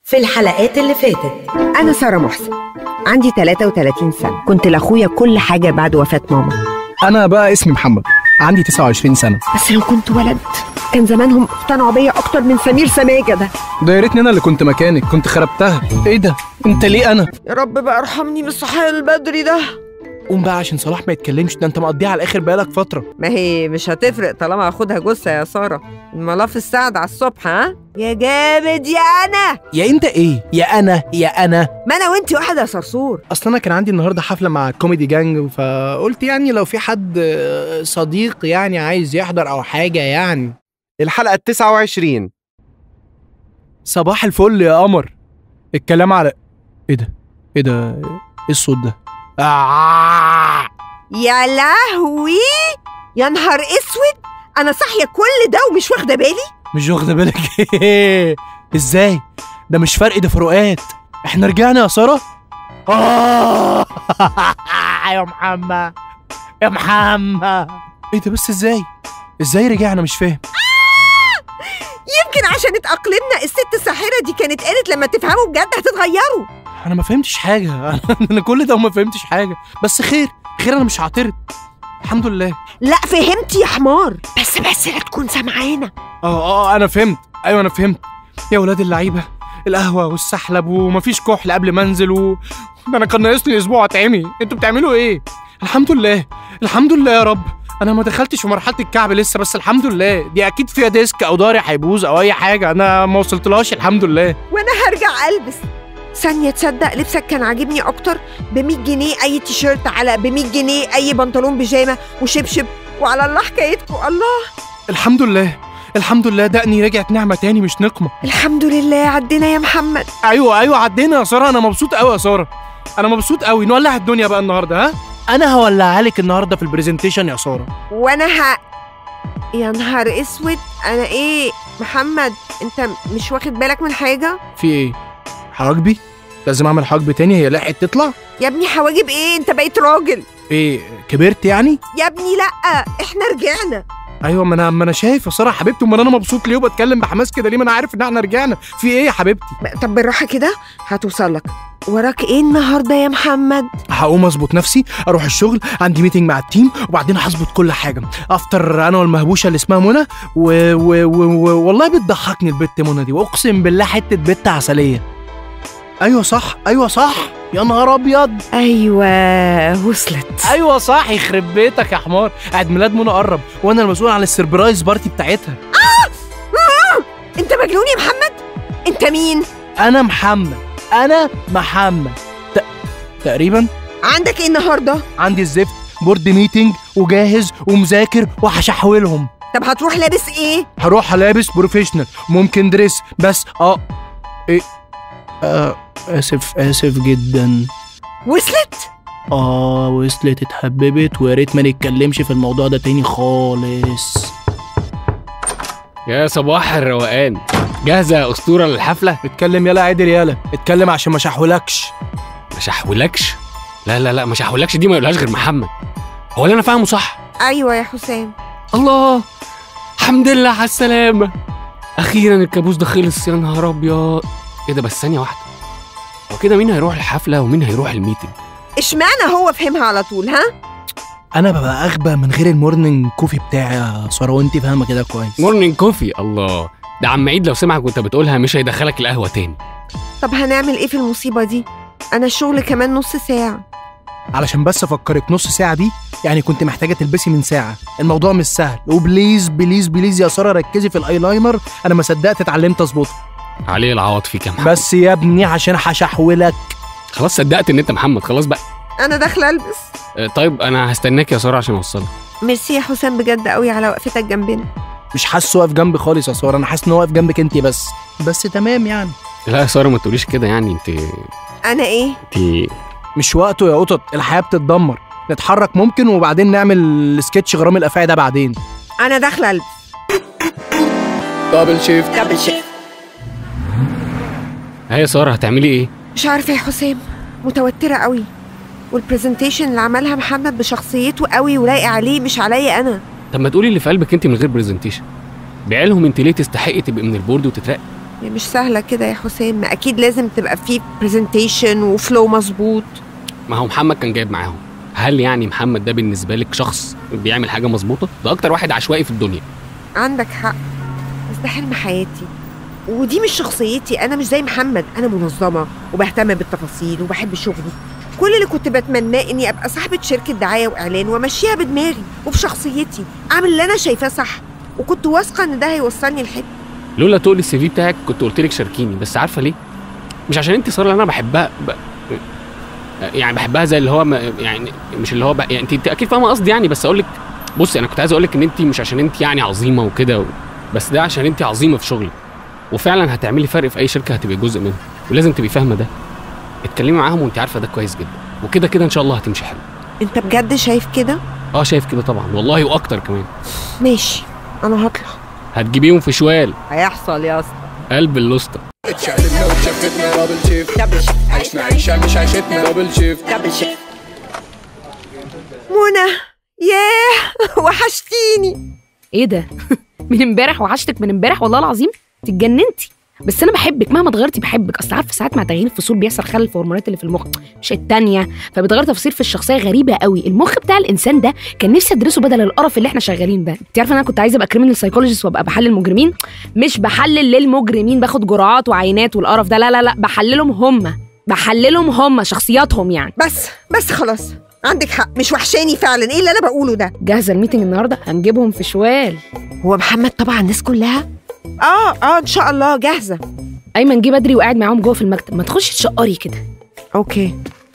في الحلقات اللي فاتت أنا سارة محسن عندي 33 سنة كنت لأخويا كل حاجة بعد وفاة ماما انا بقى اسمي محمد عندي 29 سنه بس لو كنت ولد كان زمانهم اقتنعوا بيا أكتر من سمير سماجة ده ده يا ريتني انا اللي كنت مكانك كنت خربتها ايه ده انت ليه انا يا رب بقى ارحمني من الصحيان البدري ده قوم بقى عشان صلاح ما يتكلمش ده انت مقضيها على الاخر بقالك فتره ما هي مش هتفرق طالما هاخدها جثة يا سارة الملاف السعد على الصبح ها يا جامد يا أنا يا انت ايه يا انا يا انا ما أنا وأنت واحد يا صرصور اصل انا كان عندي النهارده حفله مع كوميدي جانج فقلت يعني لو في حد آه، صديق يعني عايز يحضر او حاجه يعني الحلقة التسعة وعشرين صباح الفل يا قمر الكلام على ايه ده ايه ده ايه الصوت ده آه. يا لهوي يا نهار اسود انا صاحيه كل ده ومش واخده بالي مش واخده بالك ايه ازاي ده مش فرق ده فروقات احنا رجعنا يا ساره آه. يا محمد يا محمد ايه ده بس ازاي ازاي رجعنا مش فاهم يمكن عشان اتاقلمنا الست الساحره دي كانت قالت لما تفهموا بجد هتتغيروا انا ما فهمتش حاجه انا كل ده وما فهمتش حاجه بس خير خير انا مش هعترض الحمد لله لا فهمت يا حمار بس بس لا تكون سامعانا اه اه انا فهمت ايوه انا فهمت يا ولاد اللعيبه القهوه والسحلب ومفيش كحل قبل ما انزل و... ده انا كان ناقصني اسبوع اتعمي انتوا بتعملوا ايه الحمد لله الحمد لله يا رب انا ما دخلتش في مرحله الكعب لسه بس الحمد لله دي اكيد فيها ديسك او ضهري هيبوظ او اي حاجه انا ما وصلتلهاش الحمد لله وانا هرجع البس ثانية تصدق لبسك كان عاجبني أكتر ب 100 جنيه أي تيشيرت على ب 100 جنيه أي بنطلون بيجامة وشبشب وعلى الله حكايتكم الله الحمد لله الحمد لله دقني رجعت نعمه تاني مش نقمه الحمد لله عدينا يا محمد ايوه ايوه عدينا يا ساره انا مبسوط قوي يا ساره انا مبسوط قوي نولع الدنيا بقى النهارده ها انا هولعها لك النهارده في البرزنتيشن يا ساره وأنا ه... يا نهار اسود أنا إيه محمد أنت مش واخد بالك من حاجة في ايه حواجبي لازم اعمل حواجبي تاني هي لحقت تطلع يا ابني حواجب إيه أنت بقيت راجل ايه كبرت يعني يا ابني لأ إحنا رجعنا ايوه ما انا ما انا شايف يا ساره حبيبتي امال انا مبسوط ليه وبتكلم بحماس كده ليه ما انا عارف ان احنا رجعنا في ايه يا حبيبتي ب- طب بالراحة كده هتوصل لك وراك إيه النهاردة يا محمد هقوم اظبط نفسي اروح الشغل عندي ميتنج مع التيم وبعدين هظبط كل حاجه افطر انا والمهبوشه اللي اسمها منى و... و... و... و... والله بتضحكني البت منى دي واقسم بالله حته بت عسليه ايوه صح ايوه صح يا نهار ابيض أيوة وصلت ايوه صح يخرب بيتك يا حمار عيد ميلاد منى قرب وانا المسؤول عن السربرايز بارتي بتاعتها أنت مجنون يا محمد أنت مين انا محمد انا محمد ت... تقريبا عندك إيه النهاردة عندي الزفت بورد ميتنج وجاهز ومذاكر وهشحولهم طب هتروح لابس إيه هروح لابس بروفيشنال ممكن دريس بس اه ايه آه اسف اسف جدا وصلت اه وصلت اتحببت ويا ريت ما نتكلمش في الموضوع ده تاني خالص يا صباح الروقان جاهزة يا أسطورة للحفلة؟ اتكلم يلا عادل يلا اتكلم عشان ما شحولكش ما شحولكش؟ لا لا لا ما شحولكش دي ما يقولهاش غير محمد هو اللي أنا فاهمه صح؟ أيوة يا حسام الله الحمد لله على السلامة أخيرا الكابوس ده خلص يا نهار أبيض إيه ده بس ثانية واحدة هو كده مين هيروح الحفلة ومين هيروح الميتنج؟ اشمعنى هو فهمها على طول ها انا ببقى اغبى من غير المورنينج كوفي بتاعي يا ساره وانت فاهمه كده كويس مورنينج كوفي الله ده عم عيد لو سمعك وانت بتقولها مش هيدخلك القهوة تاني طب هنعمل إيه في المصيبة دي أنا الشغل كمان نص ساعة علشان بس افكرك نص ساعه دي يعني كنت محتاجه تلبسي من ساعه الموضوع مش سهل وبليز بليز بليز يا ساره ركزي في الايلاينر انا ما صدقت اتعلمت اظبطه عليه العوض فيك يا محمد بس يا ابني عشان هشحولك خلاص صدقت ان انت محمد خلاص بقى أنا داخلة ألبس آه، طيب انا هستناك يا ساره عشان اوصلك ميرسي يا حسام بجد قوي على وقفتك جنبنا مش حاسه واقف جنبي خالص يا ساره انا حاسس ان هو واقف جنبك انت بس بس تمام يعني لا يا ساره ما تقوليش كده يعني انت أنا إيه انت مش وقته يا قطط الحياه بتتدمر نتحرك ممكن وبعدين نعمل سكتش غرام الافاعي ده بعدين أنا داخلة ألبس دبل شيفت دبل شيفت هي يا ساره هتعملي ايه مش عارفة يا حسام متوترة قوي والبرزنتيشن اللي عملها محمد بشخصيته قوي ولايقة عليه مش عليا أنا طب ما تقولي اللي في قلبك انت من غير برزنتيشن بعلهم انت ليه تستحقي تبقي من البورد وتترقي هي مش سهله كده يا حسام ما اكيد لازم تبقى في برزنتيشن وفلو مظبوط ما هو محمد كان جايب معاهم هل يعني محمد ده بالنسبه لك شخص بيعمل حاجه مظبوطه ده اكتر واحد عشوائي في الدنيا عندك حق بس ده حلم حياتي ودي مش شخصيتي انا مش زي محمد انا منظمه وبهتم بالتفاصيل وبحب شغلي كل اللي كنت بتمناه اني ابقى صاحبه شركه دعايه واعلان وامشيها بدماغي وبشخصيتي اعمل اللي انا شايفاه صح وكنت واثقه ان ده هيوصلني لحته لولا تقولي السي في بتاعك كنت قلت لك شاركيني بس عارفه ليه مش عشان انت ساره اللي انا بحبها ب... يعني بحبها زي اللي هو ما يعني مش اللي هو ب... يعني انت, انت اكيد فاهمه قصدي يعني بس اقول لك بصي انا كنت عايز اقول لك ان انت مش عشان انت يعني عظيمه وكده و... بس ده عشان انت عظيمه في شغلك وفعلا هتعملي فرق في اي شركه هتبقي جزء منها ولازم تبقي فاهمه ده اتكلمي معاهم وانت عارفه ده كويس جدا وكده كده ان شاء الله هتمشي حلو انت بجد شايف كده اه شايف كده طبعا والله واكتر كمان ماشي انا هطلع هتجيبيهم في شوال هيحصل يا اسطى قلب اللوسته اتشقلبنا واتشفتنا دبل شيفت عشنا عيشة مش عيشتنا دبل شيفت منى ياه وحشتيني ايه ده من امبارح وحشتك من امبارح والله العظيم انت اتجننتي بس انا بحبك مهما اتغيرتي بحبك اصل عارفه ساعات مع تغيير الفصول بيحصل خلل في الهرمونات اللي في المخ مش التانية فبتغير تفاصيل في الشخصيه غريبه قوي المخ بتاع الانسان ده كان نفسي ادرسه بدل القرف اللي احنا شغالين ده انت عارفه ان انا كنت عايزه ابقى كريمنال سايكولوجيست وابقى بحلل مجرمين مش بحلل للمجرمين باخد جرعات وعينات والقرف ده لا لا لا بحللهم هم بحللهم هم شخصياتهم يعني بس بس خلاص عندك حق مش وحشاني فعلا ايه اللي انا بقوله ده جاهزه الميتنج النهارده هنجيبهم في شوال هو محمد طبعا الناس كلها اه اه ان شاء الله جاهزه ايمن جه بدري وقاعد معاهم جوه في المكتب ما تخشي تشقري كده اوكي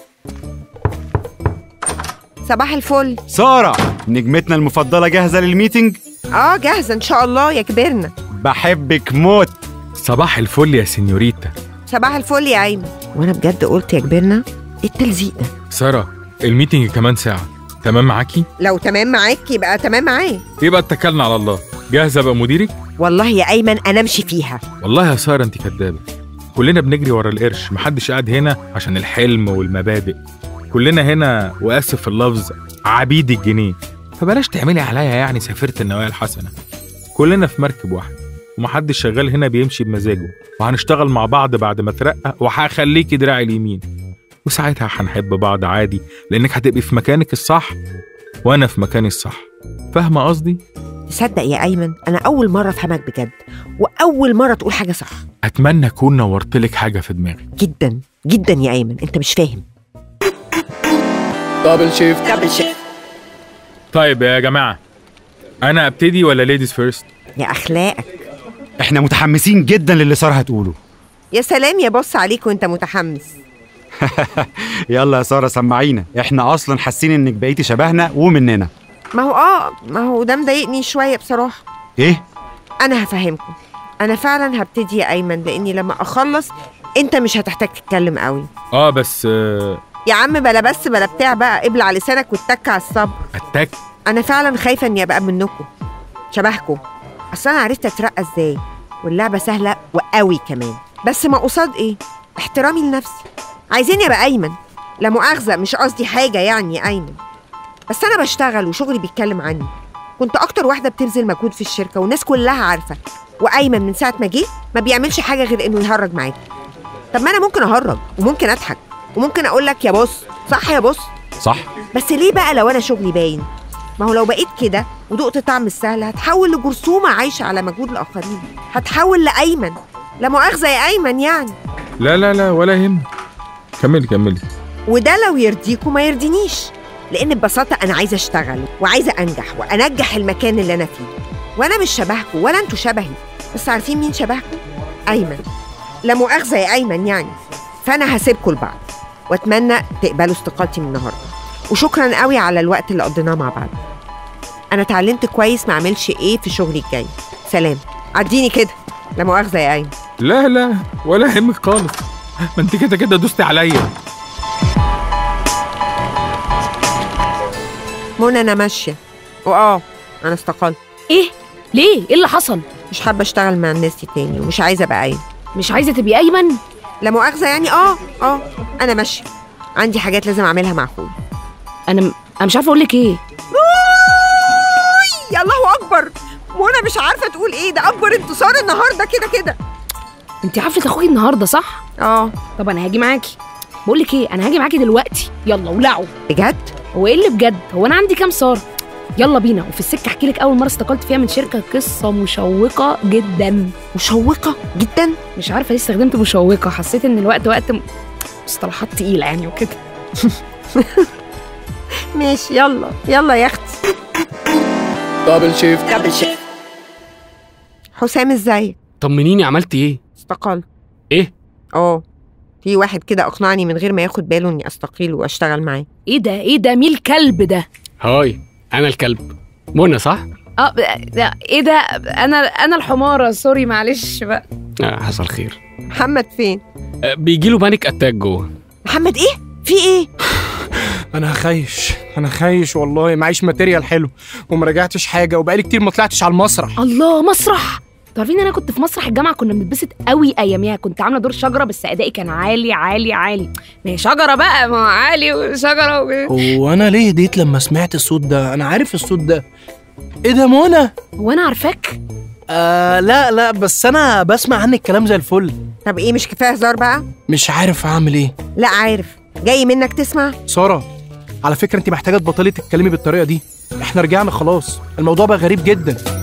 صباح الفل سارة نجمتنا المفضلة جاهزة للميتنج؟ اه جاهزه ان شاء الله يا كبرنا بحبك موت صباح الفل يا سينيوريتا صباح الفل يا ايمن وانا بجد قلت يا كبرنا ايه التلزيق ده سارة الميتنج كمان ساعة تمام معاكي؟ لو تمام معاك يبقى تمام معايا يبقى اتكلنا على الله جاهزة ابقى مديرك؟ والله يا ايمن انا امشي فيها والله يا سارة انت كدابة كلنا بنجري ورا القرش محدش قاعد هنا عشان الحلم والمبادئ كلنا هنا واسف في اللفظ عبيد الجنيه فبلاش تعملي عليا يعني سافرت النوايا الحسنة كلنا في مركب واحد ومحدش شغال هنا بيمشي بمزاجه وهنشتغل مع بعض بعد ما اترقى وهخليكي دراعي اليمين وساعتها هنحب بعض عادي لانك هتبقي في مكانك الصح وانا في مكاني الصح فاهمه قصدي تصدق يا ايمن انا اول مره افهمك بجد واول مره تقول حاجه صح اتمنى اكون نورت لك حاجه في دماغك جدا جدا يا ايمن انت مش فاهم دبل شيفت طيب يا جماعه انا ابتدي ولا ليديز فيرست يا اخلاقك احنا متحمسين جدا للي سارة هتقوله يا سلام يا بص عليك وانت متحمس يلا يا سارة سمعينا احنا اصلا حاسين انك بقيتي شبهنا ومننا ما هو اه ما هو ده مضايقني شويه بصراحه ايه؟ انا هفهمكم انا فعلا هبتدي يا ايمن لاني لما اخلص انت مش هتحتاج تتكلم قوي اه بس آه، يا عم بلا بس بلا بتاع بقى ابلع لسانك واتك على الصبر اتاك انا فعلا خايفه اني ابقى منكم شبهكم اصل انا عرفت اترقى ازاي واللعبه سهله وقوي كمان بس ما قصاد ايه احترامي لنفسي عايزين ابقى ايمن لا مؤاخذه مش قصدي حاجه يعني يا ايمن بس انا بشتغل وشغلي بيتكلم عني كنت اكتر واحده بتبذل مجهود في الشركه والناس كلها عارفه وايمن من ساعه ما جه ما بيعملش حاجه غير انه يهرج معاكي طب ما انا ممكن اهرج وممكن اضحك وممكن اقول لك يا بص صح يا بص صح؟ بس ليه بقى لو انا شغلي باين ما هو لو بقيت كده ودقت طعم السهل هتحول لجرثومه عايشه على مجهود الاخرين هتحول لايمن لا مؤاخذه يا ايمن يعني لا لا لا ولا يهمك كملي كملي وده لو يرضيك وما يرضينيش لان ببساطه انا عايزه اشتغل وعايزه انجح وانجح المكان اللي انا فيه وانا مش شبهكم ولا انتوا شبهي بس عارفين مين شبهكم ايمن لا مؤاخذه يا ايمن يعني فانا هسيبكم لبعض واتمنى تقبلوا استقالتي من النهارده وشكرا قوي على الوقت اللي قضيناه مع بعض انا اتعلمت كويس ما اعملش ايه في شغلي الجاي سلام عديني كده لا مؤاخذه يا ايمن لا لا ولا يهمك خالص ما انت كده كده دوستي عليا منى انا ماشيه واه انا استقلت ايه ليه ايه اللي حصل مش حابه اشتغل مع الناس دي تاني ومش عايزه ابقى ايمن مش عايزه تبقي ايمن لا مؤاخذه يعني اه اه انا ماشيه عندي حاجات لازم اعملها مع اخويا انا م... انا مش عارفه اقول لك ايه يا الله اكبر منى مش عارفه تقول ايه ده اكبر انتصار النهارده كده كده انت حفله اخوكي النهارده صح اه طب انا هاجي معاكي بقول لك ايه انا هاجي معاكي دلوقتي يلا ولعوا بجد هو ايه اللي بجد هو انا عندي كام ساره يلا بينا وفي السكه احكي لك اول مره استقلت فيها من شركه قصه مشوقه جدا مشوقه جدا مش عارفه ليه استخدمت مشوقه حسيت ان الوقت وقت م- مصطلحات تقيله يعني وكده ماشي يلا يلا يا اختي دبل شيفت حسام ازيك طمنيني عملت ايه استقلت ايه اه في واحد كده اقنعني من غير ما ياخد باله اني استقيل واشتغل معاه ايه ده ايه ده مين الكلب ده هاي انا الكلب منى صح اه ب- ده ايه ده انا انا الحماره سوري معلش بقى آه حصل خير محمد فين آه بيجي له بانيك اتاك جوه محمد ايه في ايه انا خايش انا خايش والله معيش ماتيريال حلو وما رجعتش حاجه وبقالي كتير ما طلعتش على المسرح الله مسرح تعرفين انا كنت في مسرح الجامعه كنا بنتبسط قوي اياميها كنت عامله دور شجره بس ادائي كان عالي عالي عالي ما هي شجره بقى ما هو عالي وشجره و... هو انا ليه هديت لما سمعت الصوت ده انا عارف الصوت ده ايه ده منى هو انا عارفاك آه لا لا بس انا بسمع عنك كلام زي الفل طب ايه مش كفايه هزار بقى مش عارف اعمل ايه لا عارف جاي منك تسمع ساره على فكره انت محتاجه تبطلي تتكلمي بالطريقه دي احنا رجعنا خلاص الموضوع بقى غريب جدا